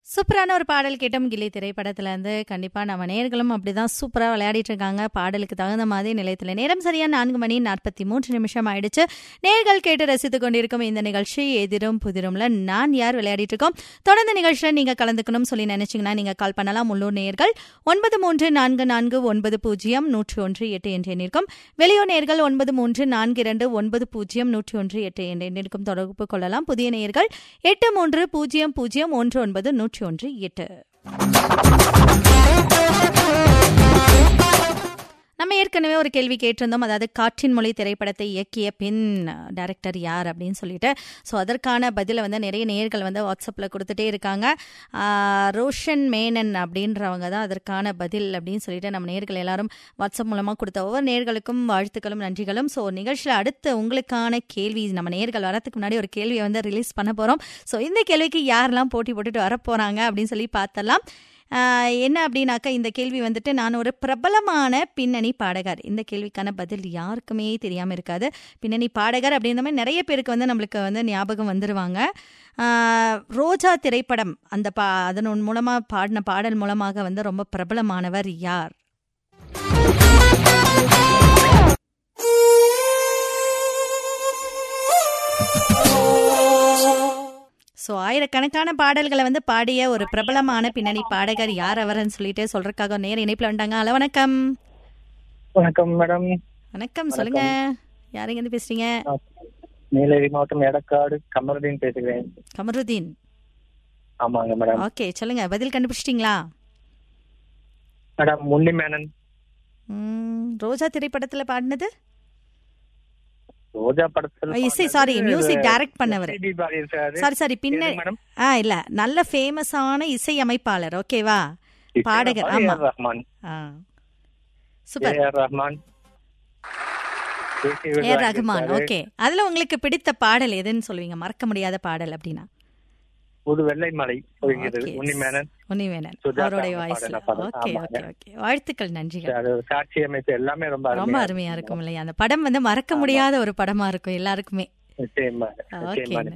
சூப்பரான ஒரு பாடல் கேட்டோம் கிளி திரைப்படத்துல இருந்து கண்டிப்பா நம்ம நேர்களும் அப்படிதான் சூப்பரா விளையாடிட்டு இருக்காங்க பாடலுக்கு தகுந்த மாதிரி நிலையத்துல நேரம் சரியா நான்கு மணி நாற்பத்தி மூன்று நிமிஷம் ஆயிடுச்சு நேர்கள் கேட்டு ரசித்துக் கொண்டிருக்கும் இந்த நிகழ்ச்சி எதிரும் புதிரும்ல நான் யார் விளையாடிட்டு இருக்கோம் தொடர்ந்து நிகழ்ச்சியில நீங்க கலந்துக்கணும் சொல்லி நினைச்சீங்கன்னா நீங்க கால் பண்ணலாம் உள்ளூர் நேர்கள் ஒன்பது மூன்று நான்கு நான்கு ஒன்பது பூஜ்ஜியம் நூற்றி ஒன்று எட்டு என்று எண்ணிருக்கும் வெளியூர் நேர்கள் ஒன்பது மூன்று நான்கு இரண்டு ஒன்பது பூஜ்ஜியம் நூற்றி ஒன்று எட்டு என்று எண்ணிருக்கும் தொடர்பு கொள்ளலாம் புதிய நேர்கள் எட்டு மூன்று பூஜ்ஜியம் பூஜ்ஜியம் ஒன்று ஒன்பது நூற்றி ஒன்று எட்டு நம்ம ஏற்கனவே ஒரு கேள்வி கேட்டிருந்தோம் அதாவது காற்றின் மொழி திரைப்படத்தை இயக்கிய பின் டைரக்டர் யார் அப்படின்னு சொல்லிட்டு ஸோ அதற்கான பதிலை வந்து நிறைய நேர்கள் வந்து வாட்ஸ்அப்பில் கொடுத்துட்டே இருக்காங்க ஆஹ், ரோஷன் மேனன் அப்படின்றவங்க தான் அதற்கான பதில் அப்படின்னு சொல்லிட்டு நம்ம நேர்கள் எல்லாரும் வாட்ஸ்அப் மூலமாக கொடுத்த ஒவ்வொரு நேர்களுக்கும் வாழ்த்துக்களும் நன்றிகளும் ஸோ நிகழ்ச்சியில் அடுத்து உங்களுக்கான கேள்வி நம்ம நேர்கள் வரதுக்கு முன்னாடி ஒரு கேள்வியை வந்து ரிலீஸ் பண்ண போகிறோம் ஸோ இந்த கேள்விக்கு யாரெல்லாம் போட்டி போட்டுட்டு வரப்போகிறாங்க அப்படின்னு சொல்லி பார்த்தலாம் ஆஹ் என்ன அப்படின்னாக்கா இந்த கேள்வி வந்துட்டு நான் ஒரு பிரபலமான பின்னணி பாடகர் இந்த கேள்விக்கான பதில் யாருக்குமே தெரியாமல் இருக்காது பின்னணி பாடகர் அப்படின்ற மாதிரி நிறைய பேருக்கு வந்து நம்மளுக்கு வந்து ஞாபகம் வந்துருவாங்க ஆஹ் ரோஜா திரைப்படம் அந்த பா அதன் மூலமாக பாடின பாடல் மூலமாக வந்து ரொம்ப பிரபலமானவர் யார் ஸோ ஆயிரக்கணக்கான பாடல்களை வந்து பாடிய ஒரு பிரபலமான பின்னணி பாடகர் யார் அவர்னு சொல்லிட்டு சொல்றதுக்காக நேர இணைப்பில் வந்துட்டாங்க ஹலோ வணக்கம் வணக்கம் மேடம் வணக்கம் சொல்லுங்க யாருங்க இருந்து பேசுறீங்க நீலகிரி மாவட்டம் எடக்காடு கமருதீன் பேசுகிறேன் கமருதீன் ஆமாங்க மேடம் ஓகே சொல்லுங்க பதில் கண்டுபிடிச்சிட்டிங்களா மேடம் முன்னி மேனன் ம், ரோஜா திரைப்படத்துல பாடினது ரோஜா படத்துல இசை சாரி மியூசிக் டைரக்ட் பண்ணவர் சிபி பாடியிருக்காரு சாரி சாரி பின்ன எது மேடம் ஆ இல்ல நல்ல ஃபேமஸான இசை அமைப்பாளர் ஓகேவா பாடகர், ஏ ஆமா. ஆர் ரஹ்மான் ஆ ஏ சூப்பர் ஆர் ரஹ்மான் தேசிய விருது ஏ ரகுமான் வாங்கியிருக்காரு. ஓகே அதுல உங்களுக்கு பிடித்த பாடல் எதுன்னு சொல்லுவீங்க மறக்க முடியாத பாடல் அப்படின்னா புது வெள்ளை மலை போகிறது Okay. உன்னி மேனன் உன்னிவேணன் சுஜாதா அவருடைய அவங்க வாய்ஸ்ல பாடின பாடல். ஓகே ஆமாங்க. ஓகே ஓகே வாழ்த்துக்கள் நன்றிகள் அது காட்சி அமைப்பு எல்லாமே ரொம்ப ரொம்ப அருமையா அருமையா இருக்கும் இல்லையா அந்த படம் வந்து மறக்க முடியாத ஒரு படமா இருக்கும் எல்லாருக்குமே நிச்சயமா ஓகே நிச்சயமா